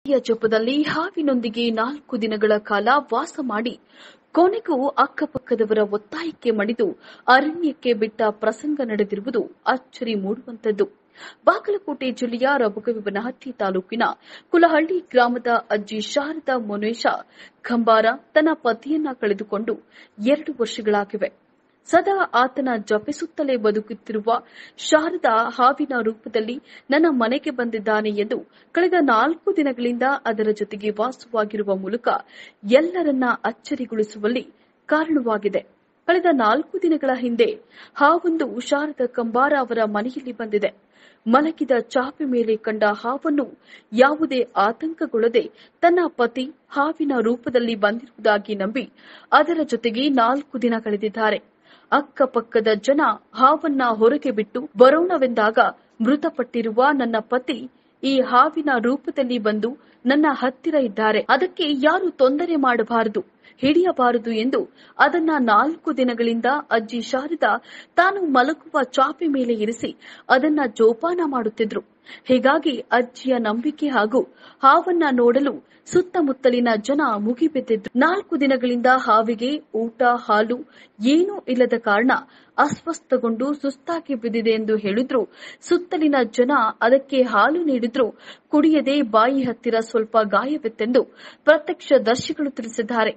ಯ ಜಪದಲ್ಲಿ ಹಾವಿನೊಂದಿಗೆ ನಾಲ್ಕು ದಿನಗಳ ಕಾಲ ವಾಸ ಮಾಡಿ ಕೊನೆಗೂ ಅಕ್ಕಪಕ್ಕದವರ ಒತ್ತಾಯಕ್ಕೆ ಮಣಿದು ಅರಣ್ಯಕ್ಕೆ ಬಿಟ್ಟ ಪ್ರಸಂಗ ನಡೆದಿರುವುದು ಅಚ್ಚರಿ ಮೂಡುವಂತದ್ದು ಬಾಗಲಕೋಟೆ ಜಿಲ್ಲೆಯ ರಬುಗವಿಬನಹಟ್ಟಿ ತಾಲೂಕಿನ ಕುಲಹಳ್ಳಿ ಗ್ರಾಮದ ಅಜ್ಜಿ ಶಾರದಾ ಮೊನೇಶ ಖಂಬಾರ ತನ್ನ ಪತಿಯನ್ನ ಕಳೆದುಕೊಂಡು ಎರಡು ವರ್ಷಗಳಾಗಿವೆ ಸದಾ ಆತನ ಜಪಿಸುತ್ತಲೇ ಬದುಕುತ್ತಿರುವ ಶಾರದಾ ಹಾವಿನ ರೂಪದಲ್ಲಿ ನನ್ನ ಮನೆಗೆ ಬಂದಿದ್ದಾನೆ ಎಂದು ಕಳೆದ ನಾಲ್ಕು ದಿನಗಳಿಂದ ಅದರ ಜೊತೆಗೆ ವಾಸವಾಗಿರುವ ಮೂಲಕ ಎಲ್ಲರನ್ನ ಅಚ್ಚರಿಗೊಳಿಸುವಲ್ಲಿ ಕಾರಣವಾಗಿದೆ ಕಳೆದ ನಾಲ್ಕು ದಿನಗಳ ಹಿಂದೆ ಹಾವೊಂದು ಶಾರದಾ ಕಂಬಾರ ಅವರ ಮನೆಯಲ್ಲಿ ಬಂದಿದೆ ಮಲಗಿದ ಚಾಪೆ ಮೇಲೆ ಕಂಡ ಹಾವನ್ನು ಯಾವುದೇ ಆತಂಕಗೊಳ್ಳದೆ ತನ್ನ ಪತಿ ಹಾವಿನ ರೂಪದಲ್ಲಿ ಬಂದಿರುವುದಾಗಿ ನಂಬಿ ಅದರ ಜೊತೆಗೆ ನಾಲ್ಕು ದಿನ ಕಳೆದಿದ್ದಾರೆ ಅಕ್ಕಪಕ್ಕದ ಜನ ಹಾವನ್ನ ಹೊರಗೆ ಬಿಟ್ಟು ಬರೋಣವೆಂದಾಗ ಮೃತಪಟ್ಟಿರುವ ನನ್ನ ಪತಿ ಈ ಹಾವಿನ ರೂಪದಲ್ಲಿ ಬಂದು ನನ್ನ ಹತ್ತಿರ ಇದ್ದಾರೆ ಅದಕ್ಕೆ ಯಾರು ತೊಂದರೆ ಮಾಡಬಾರದು ಹಿಡಿಯಬಾರದು ಎಂದು ಅದನ್ನ ನಾಲ್ಕು ದಿನಗಳಿಂದ ಅಜ್ಜಿ ಶಾರದಾ ತಾನು ಮಲಗುವ ಚಾಪೆ ಮೇಲೆ ಇರಿಸಿ ಅದನ್ನ ಜೋಪಾನ ಮಾಡುತ್ತಿದ್ರು ಹೀಗಾಗಿ ಅಜ್ಜಿಯ ನಂಬಿಕೆ ಹಾಗೂ ಹಾವನ್ನ ನೋಡಲು ಸುತ್ತಮುತ್ತಲಿನ ಜನ ಮುಗಿಬಿದ್ದಿದ್ರು ನಾಲ್ಕು ದಿನಗಳಿಂದ ಹಾವಿಗೆ ಊಟ ಹಾಲು ಏನೂ ಇಲ್ಲದ ಕಾರಣ ಅಸ್ವಸ್ಥಗೊಂಡು ಸುಸ್ತಾಗಿ ಬಿದ್ದಿದೆ ಎಂದು ಹೇಳಿದ್ರು ಸುತ್ತಲಿನ ಜನ ಅದಕ್ಕೆ ಹಾಲು ನೀಡಿದ್ರು ಕುಡಿಯದೆ ಬಾಯಿ ಹತ್ತಿರ ಸ್ವಲ್ಪ ಗಾಯವಿತ್ತೆಂದು ಪ್ರತ್ಯಕ್ಷದರ್ಶಿಗಳು ತಿಳಿಸಿದ್ದಾರೆ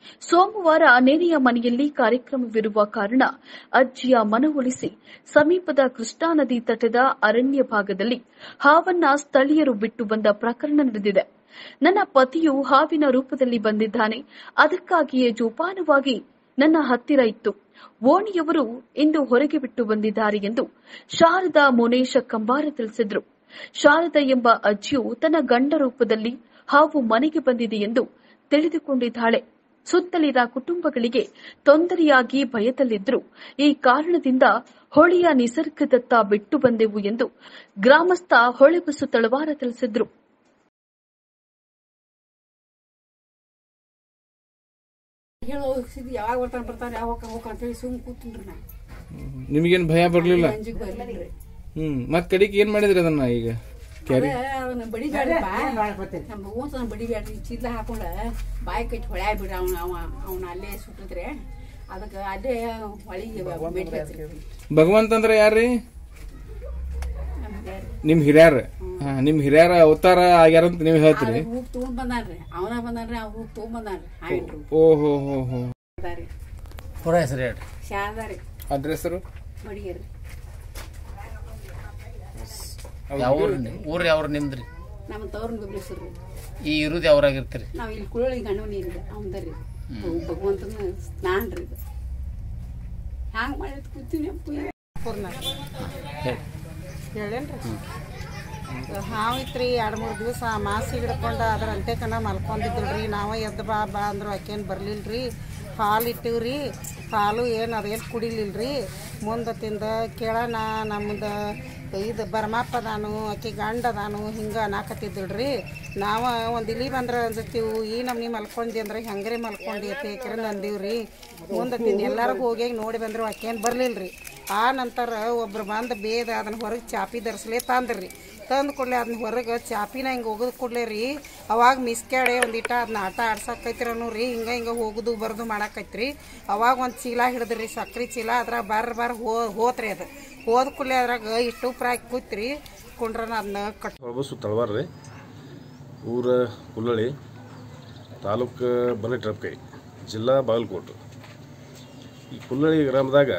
ಸೋಮವಾರ ನೇನೆಯ ಮನೆಯಲ್ಲಿ ಕಾರ್ಯಕ್ರಮವಿರುವ ಕಾರಣ ಅಜ್ಜಿಯ ಮನವೊಲಿಸಿ ಸಮೀಪದ ಕೃಷ್ಣಾ ನದಿ ತಟದ ಅರಣ್ಯ ಭಾಗದಲ್ಲಿ ಹಾವನ್ನ ಸ್ಥಳೀಯರು ಬಿಟ್ಟು ಬಂದ ಪ್ರಕರಣ ನಡೆದಿದೆ ನನ್ನ ಪತಿಯು ಹಾವಿನ ರೂಪದಲ್ಲಿ ಬಂದಿದ್ದಾನೆ ಅದಕ್ಕಾಗಿಯೇ ಜೋಪಾನವಾಗಿ ನನ್ನ ಹತ್ತಿರ ಇತ್ತು ಓಣಿಯವರು ಇಂದು ಹೊರಗೆ ಬಿಟ್ಟು ಬಂದಿದ್ದಾರೆ ಎಂದು ಶಾರದಾ ಮೋನೇಶ ಕಂಬಾರ ತಿಳಿಸಿದ್ರು ಶಾರದಾ ಎಂಬ ಅಜ್ಜಿಯು ತನ್ನ ಗಂಡ ರೂಪದಲ್ಲಿ ಹಾವು ಮನೆಗೆ ಬಂದಿದೆ ಎಂದು ತಿಳಿದುಕೊಂಡಿದ್ದಾಳೆ ಸುತ್ತಲಿನ ಕುಟುಂಬಗಳಿಗೆ ತೊಂದರೆಯಾಗಿ ಭಯದಲ್ಲಿದ್ದರು ಈ ಕಾರಣದಿಂದ ಹೊಳೆಯ ನಿಸರ್ಗದತ್ತ ಬಿಟ್ಟು ಬಂದೆವು ಎಂದು ಗ್ರಾಮಸ್ಥ ಹೊಳೆಬಸು ತಳವಾರ ತಿಳಿಸಿದ್ರು ಹೇಳಿ ಹೋಗಿಸಿದ್ ಯಾವಾಗ ಬರ್ತಾನೆ ಬರ್ತಾನೆ ಯಾವಾಗ ಹೋಗ ಅಂತೇಳಿ ಸುಮ್ ಕೂತಿನ್ರಿ ನಾ ನಿಮಗೇನು ಭಯ ಬರಲಿಲ್ಲ ಅಂಜಿಗೆ ಬರ್ಲಿಲ್ರಿ ಹ್ಮ್ ಮತ್ ಕಡಿಗೆ ಏನ್ ಮಾಡಿದ್ರಿ ಅದನ್ನ ಈಗ ಕ್ಯಾರಿ ಅದೇ ಅದನ್ನ ಬಡಿ ಬ್ಯಾಡಪ್ಪ ನಮ್ಮ ಮಗು ಬಡಿ ಬ್ಯಾಡ್ರಿ ಚೀಲ ಹಾಕೊಂಡ ಬಾಯಿ ಕಟ್ಟಿ ಹೊಳ್ಯಾ ಬಿಡ್ರಿ ಅವ್ನ ಅವ ಅವ್ನ ಅಲ್ಲೇ ಸುಟ್ಟಿದ್ರೆ ಅದಕ್ಕೆ ಅಲ್ಲೇ ಹೊಳಿಗೆ ಬೇಡಿ ಹಚ್ರಿ ಭಗವಂತ ಅಂದ್ರ ಯಾರ್ರಿ ನಮ್ಗೆ ನಿಮ್ ಹಿರಿಯರ ಹಾ ನಿಮ್ ಹಿರಿಯರ ಅವತಾರ ಆಗ್ಯಾರ ಅಂತ ನೀವ್ ಹೇಳ್ತೀರಿ ರೂಪ್ ತಗೊಂಡ್ ಬಂದಾನ್ರಿ ಅವನ ಬಂದಾನ್ರಿ ಅವ್ನ ರೂಪ್ ತಗೊಂಡ್ ಬಂದಾನ್ರಿ ಹಾವಿನ್ರು ಓ ಹೋ ಹೋ ಹೋ ಅದಾರಿ ಪೂರ ಹೆಸರು ಹೇಳ್ರಿ ಶಾರದಾರಿ ಅಡ್ರೆಸ್ರು ಬಡಿಗೆರಿ ಯಾವ ಊರು ಊರು ಯಾವ ನಿಮ್ದ್ರಿ ನಮ್ಮ ತವ್ರನ್ ಬಿಬ್ರೇಶ್ವರ್ರಿ ಈ ಇರುದು ಯಾವ್ರಾಗಿರ್ತೀರಿ ನಾವ್ ಇಲ್ಲಿ ಕುಳಳಿ ಗಂಡ ನೀರಿದೆ ಅವಂದರಿ ಭಗವಂತನ ಸ್ನಾನ ರೀ ಇದು ಹ್ಯಾಂಗ ಮಾಡಿ ಕೂತೀನಿ ಹೇಳಿ ಹೇಳೇನ್ರಿ ಹಾವು ಇತ್ರಿ ಎರಡು ಮೂರು ದಿವಸ ಮಾಸಿ ಹಿಡ್ಕೊಂಡು ಅದ್ರ ಅಂತೆಕನ ಮಲ್ಕೊಂಡಿದ್ದಿಲ್ರಿ ನಾವು ಎದ್ದು ಬಾ ಬಾ ಅಂದ್ರು ಆಕೇನು ಬರ್ಲಿಲ್ರಿ ಹಾಲು ಇಟ್ಟಿವ್ರಿ ಹಾಲು ಏನು ಅದೇನು ಕುಡಿಲಿಲ್ರಿ ಮುಂದೆ ತಿಂದ ಕೇಳೋಣ ನಮ್ದು ಇದು ಬರ್ಮಪ್ಪ ಅದಾನು ಆಕೆ ಗಂಡ ಅದಾನು ಹಿಂಗೆ ಅನ್ನಾಕತ್ತಿದ್ದಿಲ್ರಿ ನಾವು ಒಂದು ಇಲಿ ಬಂದ್ರೆ ಅನ್ಸತ್ತೀವು ಈ ನಮ್ನಿ ಮಲ್ಕೊಂಡಿ ಅಂದ್ರೆ ಹೆಂಗ್ರೆ ಮಲ್ಕೊಂಡಿ ಅಂತ ಯಾಕಂದ್ರೆ ಅಂದೀವ್ರಿ ಮುಂದೆ ತಿಂದು ಎಲ್ಲರಿಗೂ ಹೋಗಿ ನೋಡಿ ಬಂದ್ರು ಆಕೇನು ಬರ್ಲಿಲ್ರಿ ಆ ನಂತರ ಒಬ್ರು ಬಂದು ಬೇದ ಅದನ್ನ ಹೊರಗೆ ಚಾಪಿ ಧರಿಸ್ಲೇ ತಂದ್ರಿ ತಂದು ಕೂಡಲೇ ಅದನ್ನ ಹೊರಗೆ ಚಾಪಿನ ಹಿಂಗೆ ಹೋಗೋದು ಕೂಡಲೇ ರೀ ಅವಾಗ ಮಿಸ್ಕ್ಯಾಡೆ ಒಂದಿಟ ಅದನ್ನ ಆಟ ಆಡ್ಸಕ್ಕೈತ್ರನು ರೀ ಹಿಂಗೆ ಹಿಂಗೆ ಹೋಗುದು ಬರೋದು ಮಾಡಾಕೈತ್ರಿ ಅವಾಗ ಒಂದು ಚೀಲ ಹಿಡಿದ್ರಿ ಸಕ್ರೆ ಚೀಲ ಅದ್ರಾಗ ಬರ್ರ ಬರ್ರ ಹೋ ಹೋತ್ರಿ ಅದು ಹೋದ ಕೂಡಲೇ ಅದ್ರಾಗ ಇಷ್ಟು ಫ್ರಾಕ್ ಕೂತ್ರಿ ಕುಂಡ್ರನ ಅದನ್ನ ಕಟ್ ಹೊಳಬಸು ತಳವಾರ ರೀ ಊರ ಕುಲ್ಲಳಿ ತಾಲೂಕು ಬನಟ್ರಪ್ಕೈ ಜಿಲ್ಲಾ ಬಾಗಲಕೋಟೆ ಈ ಕುಲ್ಲಳಿ ಗ್ರಾಮದಾಗ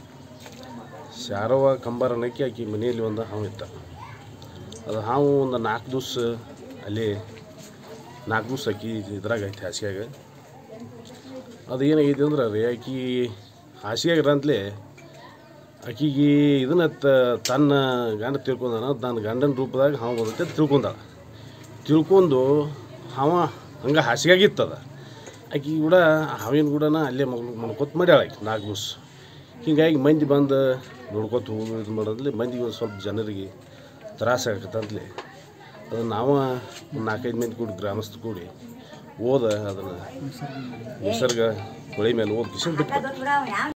ಶಾರವ ಕಂಬಾರ ನಕ್ಕಿ ಆಕಿ ಮನೆಯಲ್ಲಿ ಒಂದು ಹಾವು ಇತ್ತ ಅದು ಹಾವು ಒಂದು ನಾಲ್ಕು ದಿವ್ಸ ಅಲ್ಲಿ ನಾಲ್ಕು ದಿವ್ಸ ಆಕಿ ಇದ್ರಾಗ ಐತಿ ಹಾಸಿಗೆಯಾಗ ಅದು ಏನಾಗೈತಿ ಅಂದ್ರೆ ರೀ ಆಕಿ ಹಾಸಿಗೆಯಾಗ ಅಂತಲೇ ಆಕಿಗೆ ಇದನ್ನ ತ- ತನ್ನ ಗಂಡ ತಿಳ್ಕೊಂಡಾನ ತನ್ನ ಗಂಡನ ರೂಪದಾಗ ಹಾವು ಬರುತ್ತೆ ಅಂತ ತಿಳ್ಕೊಂಡಾಳ ತಿಳ್ಕೊಂಡು ಹಾವ ಹಂಗೆ ಹಾಸಿಗಾಗಿತ್ತದ ಆಕಿ ಕೂಡ ಹಾವಿನ ಕೂಡನ ಅಲ್ಲೇ ಮಗ್ ಮಲ್ಕೊತ್ ಮಾಡ್ಯಾಳ ಆಕಿ ನಾಲ್ಕು ದಿವ್ಸ ಹಿಂಗಾಗಿ ಮಂದಿ ಬಂದು ನೋಡ್ಕೊತ ಹೋಗೋದು ಇದು ಮಾಡೋದ್ಲಿ ಮಂದಿಗೆ ಒಂದು ಸ್ವಲ್ಪ ಜನರಿಗೆ ತ್ರಾಸ ಆಗತ್ತಂತಲೇ ಅದನ್ನು ನಾವು ಒಂದು ನಾಲ್ಕೈದು ಮಂದಿ ಕೂಡಿ ಗ್ರಾಮಸ್ಥ ಕೂಡಿ ಓದ ಅದನ್ನು ನಿಸರ್ಗ ಹೊಳೆ ಮೇಲೆ ಓದ್ ಕಿಶನ್ ಬಿಟ್ಟು